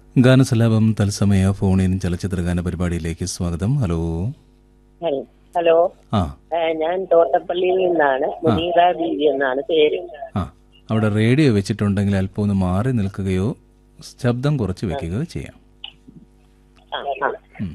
ഗാനസലാപം തത്സമയ ഫോണിൻ ചലച്ചിത്ര ഗാന പരിപാടിയിലേക്ക് സ്വാഗതം ഹലോ ഹലോ ഹലോ ആ ഏ, ഞാൻ തോട്ടപ്പള്ളിയിൽ നിന്നാണ് മുനീറ ബീവി എന്നാണ് പേര് ആ അവിടെ റേഡിയോ വെച്ചിട്ടുണ്ടെങ്കിൽ അല്പം ഒന്ന് മാറി നിൽക്കുകയോ ശബ്ദം കുറച്ച് വെക്കുകയോ ചെയ്യാം ആ, ആ. ഉം.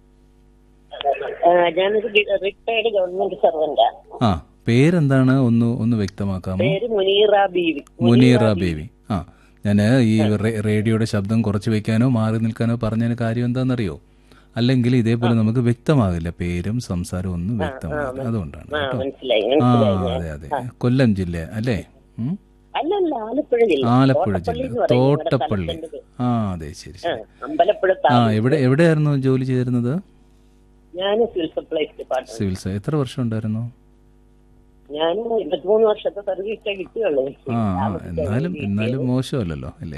ഏ, ഞാനൊരു റിട്ടയർഡ് ഗവൺമെന്റ് സർവന്റാ ആ പേരെന്താണ് ഒന്ന് ഒന്ന് വ്യക്തമാക്കാമോ പേര് മുനീറ ബീവി മുനീറ ബേബി ആ ഞാൻ ഈ റേ- റേഡിയോയുടെ ശബ്ദം കുറച്ച് വെക്കാനോ മാറി നിൽക്കാനോ പറഞ്ഞതിന് കാര്യം എന്താണെന്നറിയോ അല്ലെങ്കിൽ ഇതേപോലെ നമുക്ക് വ്യക്തമാകില്ല പേരും സംസാരവും ഒന്നും വ്യക്തമാകില്ല അതുകൊണ്ടാണ് ആ കേട്ടോ മനസ്സിലായി ആ മനസ്സിലായി അതെ അതെ കൊല്ലം ജില്ല അല്ലേ ഉം? അല്ലല്ല ആലപ്പുഴ ജില്ല ആലപ്പുഴ തോട്ടപ്പള്ളി ജില്ല എന്ന് പറയും ഞങ്ങളുടെ തോട്ടപ്പള്ളി സ്ഥലത്തിന്റെ പേര്. ആ അതെ ശരി ആ, ശരി അമ്പലപ്പുഴ ആ എവിടെ എവിടെയായിരുന്നു ജോലി ചെയ്തിരുന്നത് ഞാൻ സിവിൽ സപ്ലൈസ് ഡിപ്പാർട്ട്മെന്റ് സിവിൽസ് എത്ര വർഷം ഉണ്ടായിരുന്നു ഞാൻ ഇരുപത്തിമൂന്ന് വർഷത്തെ സർവീസേ കിട്ടിയുള്ളൂ ആ ആ, എന്നാലും എന്നാലും മോശമല്ലല്ലോ അല്ലേ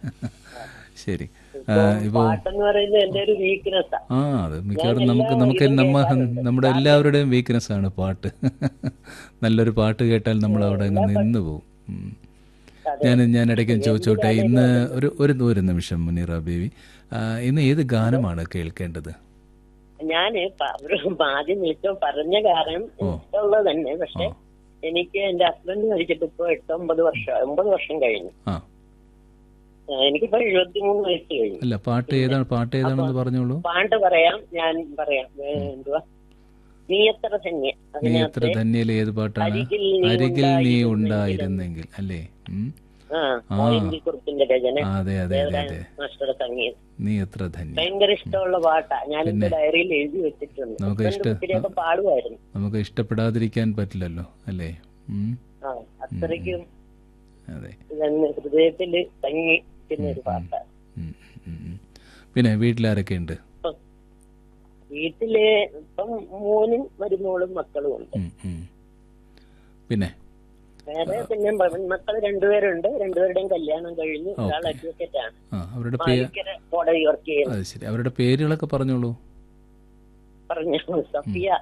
ശരി ആ, ഇപ്പോ പാട്ടെന്ന് പറയുന്നത് എന്റെ ഒരു വീക്ക്നെസ്സാ ആ അത് മിക്കവാറും നമുക്ക് നമുക്ക് നമ്മ നമ്മുടെ എല്ലാവരുടെയും വീക്ക്നെസ് ആണ് പാട്ട് നല്ലൊരു പാട്ട് കേട്ടാൽ നമ്മൾ അവിടെ അങ്ങ് നിന്ന് പോകും ഉം. ഞാൻ ഞാൻ ഇടയ്ക്ക് ചോദിച്ചോട്ടെ ഇന്ന് ഒരു ഒരു ഒരു നിമിഷം മുനീറ ബേബി ആ, ഇന്ന് ഏത് ഗാനമാണ് കേൾക്കേണ്ടത് ഞാന് പ- ഒരു ആദ്യം വിളിച്ചോ പറഞ്ഞ കാരണം ഇഷ്ടമുള്ളത് തന്നെ പക്ഷെ എനിക്ക് എന്റെ ഹസ്ബൻഡ് മരിച്ചിട്ട് ഇപ്പൊ എട്ടൊമ്പത് വർഷം ഒമ്പത് വർഷം കഴിഞ്ഞു ആ ആ, എനിക്കിപ്പോ എഴുപത്തിമൂന്ന് വയസ്സ് കഴിഞ്ഞു അല്ല പാട്ട് ഏതാണ് പാട്ട് ഏതാണെന്ന് പറഞ്ഞോളൂ പാട്ട് പറയാം ഞാൻ പറയാം ഏ, എന്തുവാ നീ എത്ര ധന്യ നീ എത്ര അതിനകത്ത് ധന്യയിലെ ഏത് പാട്ടാണ് അരികിൽ നീ അരികിൽ നീ ഉണ്ടായിരുന്നെങ്കിൽ ഉണ്ടായിരുന്നെങ്കിൽ അല്ലേ ഉം. ആ മോയിൻകി കുറുപ്പിന്റെ രചന ആ, അതെ അതെ അതെ അതെ മാസ്റ്ററുടെ സംഗീതം നീ എത്ര ധന്യ ഭയങ്കര ഇഷ്ടമുള്ള പാട്ടാ ഞാനിപ്പോ ഡയറിയിൽ എഴുതി വെച്ചിട്ടുണ്ട് നമുക്ക് ഹസ്ബൻഡ് ഇഷ്ട- ഒത്തിരിയൊക്കെ പാടുമായിരുന്നു നമുക്ക് ഇഷ്ടപ്പെടാതിരിക്കാൻ പറ്റില്ലല്ലോ അല്ലേ ഉം. ആ അത്രയ്ക്കും അതെ ഇതങ്ങ് ഹൃദയത്തില് തങ്ങി നിൽക്കുന്ന ഒരു പാട്ടാണ് ഉം, ഉം, ഉം. പിന്നെ വീട്ടിലാരൊക്കെ ഉണ്ട് ഇപ്പം വീട്ടില് ഇപ്പം മോനും മരുമോളും മക്കളും ഉണ്ട് ഉം, ഉം. പിന്നെ വേറെ പിന്നെ മക്കൾ രണ്ടുപേരുണ്ട് രണ്ടുപേരുടെയും കല്യാണം കഴിഞ്ഞു ഒരാൾ അഡ്വക്കേറ്റ് ആണ് ആ അവരുടെ പേര് മാലിക്കര കോടതി വർക്ക് ചെയ്യുന്നു അത് ശരി അവരുടെ പേരുകളൊക്കെ പറഞ്ഞോളൂ പറഞ്ഞു സഫിയ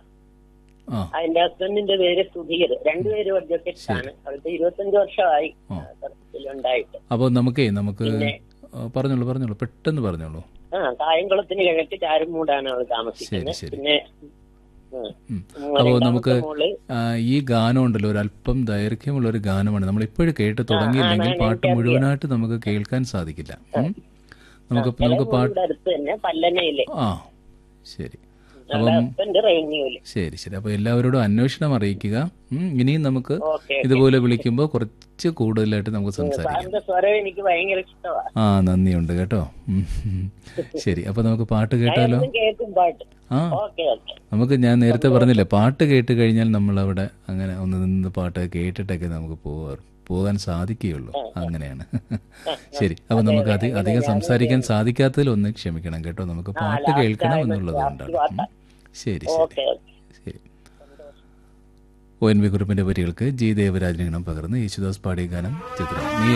ആ അതിന്റെ ഹസ്ബൻഡിന്റെ പേര് സുധീർ രണ്ടുപേരും അഡ്വക്കേറ്റ് ആണ് അവിടുത്തെ ഇരുപത്തഞ്ച് വർഷമായി ആ. സർവീസിലുണ്ടായിട്ട് അപ്പോൾ നമുക്കേ നമുക്ക് പിന്നെ ആ, പറഞ്ഞോളൂ പറഞ്ഞോളൂ പെട്ടെന്ന് പറഞ്ഞോളൂ ആ കായംകുളത്തിന് കിഴക്ക് ചാരുമൂടാണ് അവൾ താമസിക്കുന്നത് ശരി. പിന്നെ ഉം. ഉം. ഉം, അപ്പോൾ രണ്ടാമത്തെ നമുക്ക് മോള് ആ, ഈ ഗാനം ഉണ്ടല്ലോ ഒരു അല്പം ദൈർഘ്യമുള്ള ഒരു ഗാനമാണ് നമ്മൾ ഇപ്പോഴും കേട്ട് തുടങ്ങിയില്ലെങ്കിൽ ആണ്, പാട്ട് എനിക്കറിയാം. മുഴുവനായിട്ട് നമുക്ക് കേൾക്കാൻ സാധിക്കില്ല ഉം. നമുക്ക് നമുക്ക് പാട്ട് ഇവിടെ അടുത്ത് തന്നെ പല്ലനയില് ആ ശരി നമ്മുടെ ഹസ്ബൻഡ് റവന്യൂല് ശരി ശരി അപ്പോൾ എല്ലാവരോടും അന്വേഷണം അറിയിക്കുക ഉം, ഇനിയും നമുക്ക് ഓക്കെ ഇതുപോലെ വിളിക്കുമ്പോൾ കുറച്ച് കൂടുതലായിട്ട് നമുക്ക് സംസാരിക്കാം സാറിന്റെ സ്വരം എനിക്ക് ഭയങ്കര ഇഷ്ടമാണ് ആ നന്ദിയുണ്ട് കേട്ടോ ഉം, ഉം. ശരി അപ്പോൾ നമുക്ക് പാട്ട് കേട്ടാലോ കേൾക്കും പാട്ട് ആ ഓക്കെ ഓക്കെ നമുക്ക് ഞാൻ നേരത്തെ പറഞ്ഞില്ലേ പാട്ട് കേട്ട് കഴിഞ്ഞാൽ നമ്മളവിടെ അങ്ങനെ ഒന്ന് നിന്ന് പാട്ട് കേട്ടിട്ടൊക്കെ നമുക്ക് പോവാറ് പോകാൻ സാധിക്കുകയുള്ളൂ അങ്ങനെയാണ് ശരി അപ്പൊ നമുക്ക് അധി അധികം സംസാരിക്കാൻ സാധിക്കാത്തതിൽ ഒന്ന് ക്ഷമിക്കണം കേട്ടോ നമുക്ക് പാട്ട് കേൾക്കണം എന്നുള്ളത് കൊണ്ടാണ് ഉം. ശരി ശരി ഓക്കെ ഓക്കെ ശരി ഒ എൻ വി കുറിപ്പിന്റെ വരികൾക്ക് ജി ദേവരാജനഗണം പകർന്ന് യേശുദാസ് പാടിയ ഗാനം ചിത്രം നീ